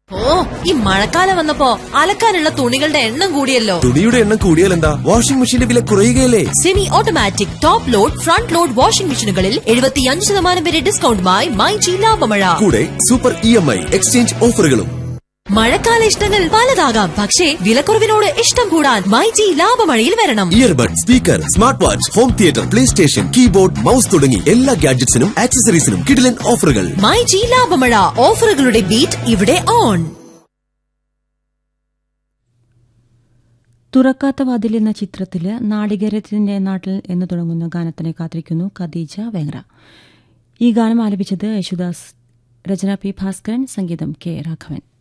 ഓ ഈ മഴക്കാലം വന്നപ്പോ അലക്കാനുള്ള തുണികളുടെ എണ്ണം കൂടിയല്ലോ തുണിയുടെ എണ്ണം കൂടിയാൽ എന്താ വാഷിംഗ് മെഷീന്റെ വില കുറയുകയല്ലേ semi automatic top load front load washing മെഷീനുകളിൽ എഴുപത്തിയഞ്ച് ശതമാനം വരെ ഡിസ്കൗണ്ടുമായി മൈ ജി ലാഭമഴ കൂടെ super E M I exchange ഓഫറുകളും മഴക്കാല ഇഷ്ടങ്ങൾ പലതാകാം പക്ഷേ വിലക്കുറവിനോട് ഇഷ്ടം കൂടാൻ മൈ ജി ലാഭമഴയിൽ വരണം earbud speaker smart watch home theatre play station keyboard mouse തുടങ്ങി എല്ലാ ഗാഡ്ജറ്റ്സിനും ആക്സസറീസിനും കിടിലൻ ഓഫറുകൾ മൈ ജി ലാഭമഴ ഓഫറുകളുടെ ബീറ്റ് ഇവിടെ ഓൺ തുറക്കാത്ത വാതിൽ എന്ന ചിത്രത്തില് നാളികേരത്തിന്റെ നാട്ടിൽ എന്ന് തുടങ്ങുന്ന ഗാനത്തിനെ കാത്തിരിക്കുന്നു ഖദീജ വെങ്ര ഈ ഗാനം ആലപിച്ചത് യേശുദാസ് രചന പി ഭാസ്കരൻ സംഗീതം കെ രാഘവൻ